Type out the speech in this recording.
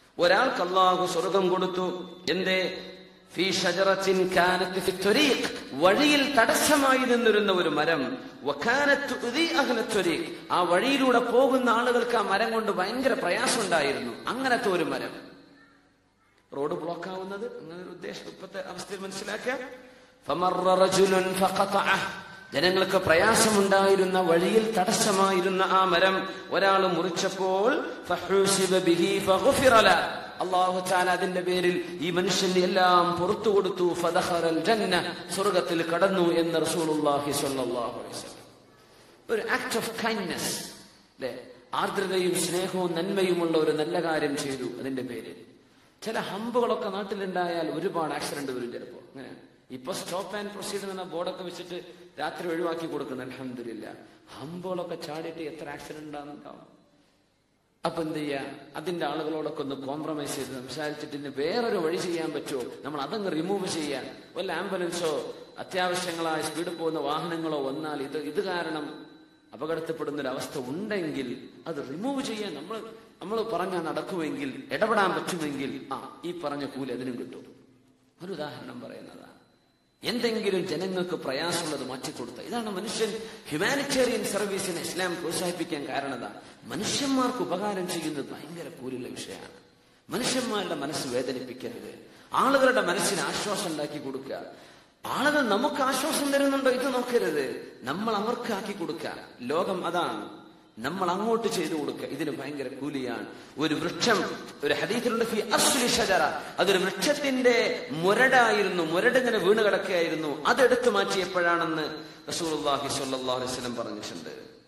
ഒരാൾക്ക് അള്ളാഹു സ്വർഗം കൊടുത്തു എന്തേ ഫീ ഷജറത്തിൻ കാനത്ത് ഫി ത്വരീഖ്. വഴിയിൽ തടസ്സമായി നിന്നിരുന്ന ഒരു മരം വക്കാനത്ത് ഉദി അഹ്ല ത്വരീഖ്. ആ വഴിയിലൂടെ പോകുന്ന ആളുകൾക്ക് ആ മരം കൊണ്ട് ഭയങ്കര പ്രയാസം ഉണ്ടായിരുന്നു അങ്ങനത്തെ ഒരു മരം റോഡ് ബ്ലോക്ക് ആവുന്നത് അങ്ങനെ ഒരു ഉദ്ദേശം ഇപ്പോഴത്തെ അവസ്ഥയിൽ മനസ്സിലാക്കുക ഫമറ റജുലുൻ ഫഖതഅഹ്. ജനങ്ങൾക്ക് പ്രയാസമുണ്ടായിരുന്ന വഴിയിൽ തടസ്സമായിരുന്ന ആ മരം ഒരാൾ മുറിച്ചപ്പോൾ ഫഹൂസിബ ബിഹി ഫഗുഫിറ ല. അല്ലാഹു തആല അതിന്റെ പേരിൽ ഈ മനുഷ്യന് എല്ലാം പുറത്തു കൊടുത്തു ഫദഖറൽ ജന്ന സ്വർഗ്ഗത്തിൽ കടന്നു എന്ന് റസൂലുള്ളാഹി സ്വല്ലല്ലാഹു അലൈഹി വസല്ലം ഒരു ആക്ട് ഓഫ് കൈൻഡ്നെസ് അല്ലെ ആർദ്രതയും സ്നേഹവും നന്മയുമുള്ള ഒരു നല്ല കാര്യം ചെയ്തു അതിന്റെ പേരിൽ ചില ഹമ്പുകളൊക്കെ നാട്ടിലുണ്ടായാൽ ഒരുപാട് ആക്സിഡന്റ് വരും ചിലപ്പോ അങ്ങനെ ഇപ്പൊ സ്റ്റോപ്പ് ആൻഡ് പ്രൊസീഡ് എന്ന ബോർഡൊക്കെ വെച്ചിട്ട് രാത്രി ഒഴിവാക്കി കൊടുക്കണം അലഹമില്ല ഹമ്പുകളൊക്കെ ചാടിയിട്ട് എത്ര ആക്സിഡന്റ് ഉണ്ടാകുന്നുണ്ടാവും അപ്പൊ എന്ത് ചെയ്യാ അതിന്റെ ആളുകളോടൊക്കെ ഒന്ന് കോംപ്രമൈസ് ചെയ്ത് സംസാരിച്ചിട്ട് ഇനി വേറൊരു വഴി ചെയ്യാൻ പറ്റുമോ നമ്മൾ അതങ്ങ് റിമൂവ് ചെയ്യാൻ വല്ല ആംബുലൻസോ അത്യാവശ്യങ്ങളായ സ്പീഡ് പോകുന്ന വാഹനങ്ങളോ വന്നാൽ ഇത് ഇത് കാരണം അപകടത്തിൽപ്പെടുന്ന ഒരു അവസ്ഥ ഉണ്ടെങ്കിൽ അത് റിമൂവ് ചെയ്യാൻ നമ്മൾ നമ്മൾ പറഞ്ഞാൽ നടക്കുമെങ്കിൽ ഇടപെടാൻ പറ്റുമെങ്കിൽ ആ ഈ പറഞ്ഞ കൂലി അതിനും കിട്ടും ഒരു ഉദാഹരണം പറയുന്നതാണ് എന്തെങ്കിലും ജനങ്ങൾക്ക് പ്രയാസമുള്ളത് മാറ്റിക്കൊടുത്ത ഇതാണ് മനുഷ്യൻ ഹ്യൂമാനിറ്റേറിയൻ സർവീസിനെ ഇസ്ലാം പ്രോത്സാഹിപ്പിക്കാൻ കാരണത മനുഷ്യന്മാർക്ക് ഉപകാരം ചെയ്യുന്നത് ഭയങ്കര കൂലുള്ള വിഷയമാണ് മനുഷ്യന്മാരുടെ മനസ്സ് വേദനിപ്പിക്കരുത് ആളുകളുടെ മനസ്സിന് ആശ്വാസം ഉണ്ടാക്കി കൊടുക്കുക ആളുകൾ നമുക്ക് ആശ്വാസം തരുന്നുണ്ടോ ഇത് നോക്കരുത് നമ്മൾ അവർക്ക് ആക്കി കൊടുക്കുക ലോകം അതാണ് നമ്മൾ അങ്ങോട്ട് ചെയ്തു കൊടുക്കുക ഇതിന് ഭയങ്കര കൂലിയാണ് ഒരു വൃക്ഷം ഒരു ഹദീത്തിലുണ്ട് ഫി അസ്ലി ഷജറ അതൊരു വൃക്ഷത്തിന്റെ മുരടായിരുന്നു മുരടിങ്ങനെ വീണ് കിടക്കുകയായിരുന്നു അതെടുത്തു മാറ്റിയപ്പോഴാണെന്ന് റസൂലുള്ളാഹി സ്വല്ലല്ലാഹു അലൈഹി വസല്ലം പറഞ്ഞിട്ടുണ്ട്